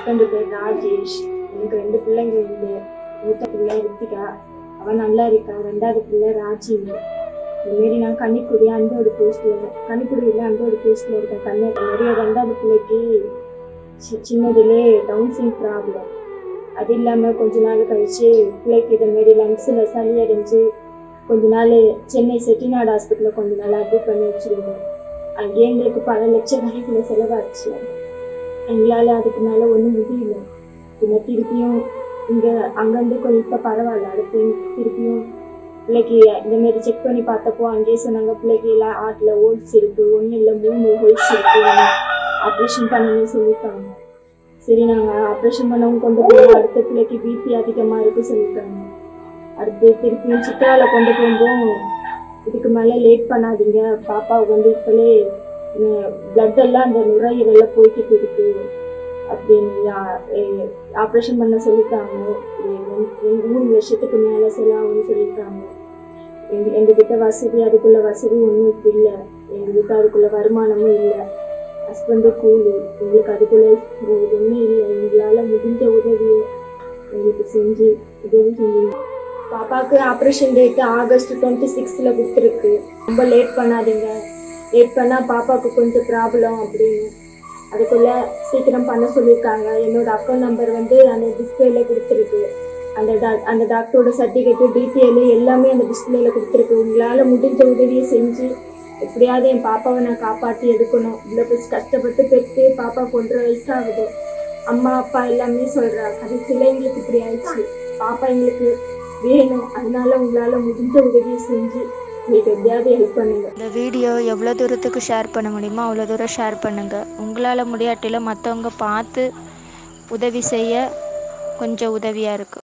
husband பேர் ராஜேஷ் எனக்கு ரெண்டு பிள்ளைங்க உண்டு மூத்த பிள்ளை ரித்திகா அவன் நல்லா இருக்கா ரெண்டாவது பிள்ளை ராஜீவ் இதுமாரி நான் கன்னிக்குடி அன்போடு போஸ்ட்டில் கன்னிக்குடியில் அன்போடு போஸ்ட்டில் இருக்கேன் கண்ணு நிறைய ரெண்டாவது பிள்ளைக்கு சி- சின்னதுலே டவுன் சிங் ப்ராப்ளம் அது இல்லாமல் கொஞ்ச நாள் கழிச்சு பிள்ளைக்கு இதமாரி லங்ஸில் சளி அடைஞ்சு கொஞ்ச நாள் சென்னை செட்டிநாடு ஹாஸ்பிட்டலில் கொஞ்ச நாள் அட்மிட் பண்ணி வச்சுருந்தோம் அங்கேயே எங்களுக்கு பல லட்சம் கணக்கில் செலவாச்சு எங்களால் அதுக்கு மேலே ஒன்றும் முடியல பின்ன திருப்பியும் இங்கே அங்கேருந்து கொஞ்சம் இப்போ பரவாயில்ல அடுத்து திருப்பியும் பிள்ளைக்கு இந்தமாரி செக் பண்ணி பார்த்தப்போ அங்கேயே சொன்னாங்க பிள்ளைக்கு எல்லாம் ஆட்டில் ஹோல்ஸ் இருக்குது ஒன்றும் இல்லை மூணு ஹோல்ஸ் இருக்குது ஆப்ரேஷன் பண்ணணும்னு சொல்லிட்டாங்க சரி நாங்கள் ஆப்ரேஷன் பண்ணவும் கொண்டு போய் அடுத்த பிள்ளைக்கு பிபி அதிகமாக இருக்கு சொல்லிட்டாங்க அடுத்து திருப்பியும் சித்ராவில் கொண்டு போகும்போது இதுக்கு மேலே லேட் பண்ணாதீங்க பாப்பாவுக்கு வந்து இப்போலே பிளட் எல்லாம் அந்த நுரையீரலில் போய்கிட்டு இருக்கு அப்படின்னு ஆப்ரேஷன் பண்ண சொல்லிட்டாங்க இது ரெண்டு- ரெண்டு மூணு வருஷத்துக்கு மேலே செலவாகும்னு சொல்லிட்டாங்க எங்க எங்ககிட்ட வசதி அதுக்குள்ள வசதி ஒன்றும் இப்போ இல்லை எங்களுக்கு அதுக்குள்ள வருமானமும் இல்லை ஹஸ்பண்டு கூலி எங்களுக்கு அதுக்குள்ள ஒன்றும் இல்லை எங்களால் முடிஞ்ச உதவியை எங்களுக்கு செஞ்சு உதவி செஞ்சீங்க பாப்பாவுக்கு ஆப்ரேஷன் டேட்டு ஆகஸ்ட் டுவெண்ட்டி சிக்ஸில் கொடுத்துருக்கு ரொம்ப லேட் பண்ணாதீங்க லேட் பண்ணால் பாப்பாவுக்கு கொஞ்சம் ப்ராப்ளம் அப்படின்னு அதுக்குள்ளே சீக்கிரம் பண்ண சொல்லியிருக்காங்க என்னோட அக்கௌண்ட் நம்பர் வந்து அந்த டிஸ்பிளேல கொடுத்துருக்கு அந்த டா- அந்த டாக்டரோட சர்டிஃபிகேட்டு டீட்டெயிலு எல்லாமே அந்த டிஸ்பிளேல கொடுத்துருக்கு உங்களால் முடிஞ்ச உதவியை செஞ்சு எப்படியாவது என் பாப்பாவை நான் காப்பாற்றி எடுக்கணும் இவ்வளோ பெருசு கஷ்டப்பட்டு பெற்று பாப்பா ஒன்றரை வயசாகுது அம்மா அப்பா எல்லாமே சொல்கிறாங்க கடைசியில் எங்களுக்கு இப்படி ஆயிடுச்சு பாப்பா எங்களுக்கு வேணும் அதனால உங்களால் முடிஞ்ச உதவியை செஞ்சு எங்களுக்கு எப்படியாவது ஹெல்ப் பண்ணுங்க இந்த வீடியோ எவ்வளோ தூரத்துக்கு ஷேர் பண்ண முடியுமோ அவ்வளோ தூரம் ஷேர் பண்ணுங்கள் உங்களால் முடியாட்டிலும் மற்றவங்க பார்த்து உதவி செய்ய கொஞ்சம் உதவியாக இருக்கும்